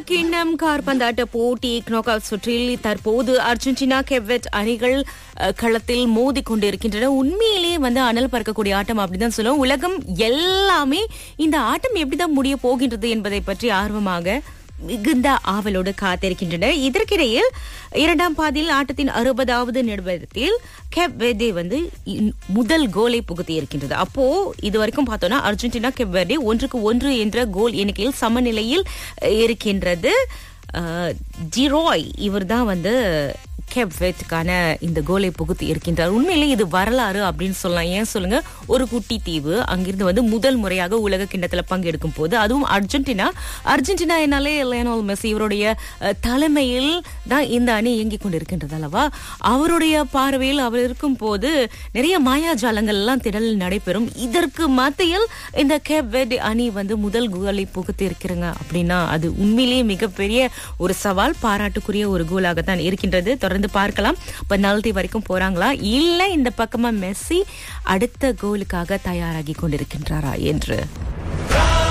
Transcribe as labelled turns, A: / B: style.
A: கிண்ணம் கார்பந்தாட்ட போட்டி knock out சுற்றில் தற்போது அர்ஜென்டினா கெவெட் அணிகள் அஹ், களத்தில் மோதி கொண்டிருக்கின்றன உண்மையிலேயே வந்து அனல் பறக்கக்கூடிய ஆட்டம் அப்படிதான் சொல்லுவோம் உலகம் எல்லாமே இந்த ஆட்டம் எப்படிதான் முடிய போகின்றது என்பதை பற்றி ஆர்வமாக மிகுந்த ஆவலோடு காத்திருக்கின்றன இதற்கிடையில் இரண்டாம் பாதியில் ஆட்டத்தின் அறுபதாவது நிமிடத்தில் கெப் வெர்டே வந்து இன்- முதல் கோலை புகுத்தி இருக்கின்றது அப்போ இது வரைக்கும் பார்த்தோம்னா அர்ஜென்டினா கெப் வெர்டே ஒன்றுக்கு ஒன்று என்ற கோல் எண்ணிக்கையில் சமநிலையில் அஹ், இருக்கின்றது அஹ், ஜிரோய் இவர் தான் வந்து கெப்வெத்துக்கான இந்த கோலை புகுத்தி இருக்கின்றார் உண்மையிலே இது வரலாறு அப்படின்னு சொல்லலாம் ஏன் சொல்லுங்க ஒரு குட்டி தீவு அங்கிருந்து வந்து முதல் முறையாக உலக கிண்ணத்துல பங்கெடுக்கும் போது அதுவும் அர்ஜென்டினா அர்ஜென்டினா என்னாலே லியோனல் மெஸ்ஸி இவருடைய அஹ், தலைமையில் தான் இந்த அணி இயங்கிக் கொண்டிருக்கின்றது அல்லவா அவருடைய பார்வையில் அவர் இருக்கும் போது நிறைய மாயாஜாலங்கள் எல்லாம் திடலில் நடைபெறும் இதற்கு மத்தியில் இந்த கேப் வெர்டி அணி வந்து முதல் கோலை புகுத்தி இருக்கிறாங்க அப்படின்னா அது உண்மையிலேயே மிகப்பெரிய ஒரு சவால் பாராட்டுக்குரிய ஒரு கோலாகத்தான் இருக்கின்றது தொடர்ந்து பார்க்கலாம் பெனால்டி வரைக்கும் போறாங்களா இல்ல இந்த பக்கமா மெஸ்ஸி அடுத்த கோலுக்காக தயாராகி கொண்டிருக்கின்றாரா என்று